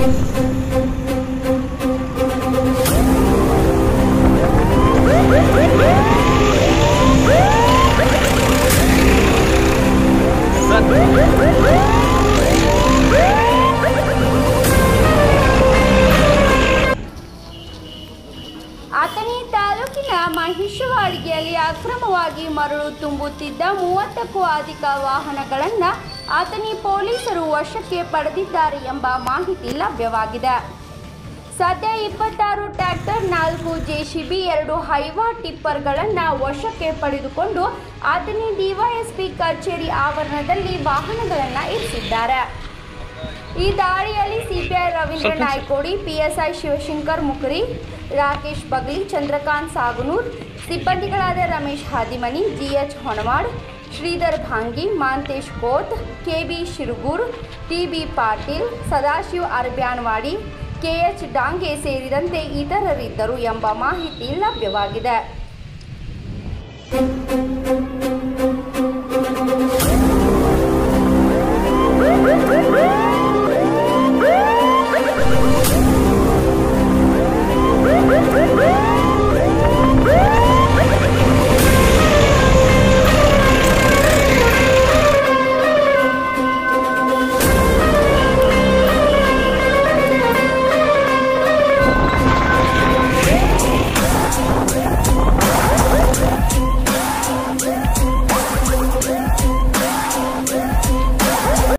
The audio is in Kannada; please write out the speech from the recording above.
ಅಥಣಿ ತಾಲೂಕಿನ ಮಹಿಷವಾಡಿಗೆಯಲ್ಲಿ ಅಕ್ರಮವಾಗಿ ಮರಳು ತುಂಬುತ್ತಿದ್ದ ಮೂವತ್ತಕ್ಕೂ ಅಧಿಕ ವಾಹನಗಳನ್ನು ಅಥಣಿ ಪೊಲೀಸರು ವಶಕ್ಕೆ ಪಡೆದಿದ್ದಾರೆ ಎಂಬ ಮಾಹಿತಿ ಲಭ್ಯವಾಗಿದೆ ಸದ್ಯ ಇಪ್ಪತ್ತಾರು ಟ್ರ್ಯಾಕ್ಟರ್ ನಾಲ್ಕು ಜೆಸಿಬಿ ಎರಡು ಹೈವಾ ಟಿಪ್ಪರ್ಗಳನ್ನು ವಶಕ್ಕೆ ಪಡೆದುಕೊಂಡು ಅಥಣಿ ಡಿವೈಎಸ್ಪಿ ಕಚೇರಿ ಆವರಣದಲ್ಲಿ ವಾಹನಗಳನ್ನು ಇರಿಸಿದ್ದಾರೆ ಈ ದಾಳಿಯಲ್ಲಿ ಸಿಪಿಐ ರವೀಂದ್ರ ನಾಯ್ಕೋಡಿ ಪಿಎಸ್ಐ ಶಿವಶಂಕರ್ ಮುಕರಿ ರಾಕೇಶ್ ಬಗ್ಲಿ ಚಂದ್ರಕಾಂತ್ ಸಾಗನೂರ್ ಸಿಬ್ಬಂದಿಗಳಾದ Ramesh Hadimani GH Honawad Shridhar Bhangi Mantesh Kot KB Shirugur TB Patil Sadashiv Arbanwadi KH Dange ಸೇರಿದಂತೆ ಇತರರಿದ್ದರು ಎಂಬ ಮಾಹಿತಿ ಲಭ್ಯವಾಗಿದೆ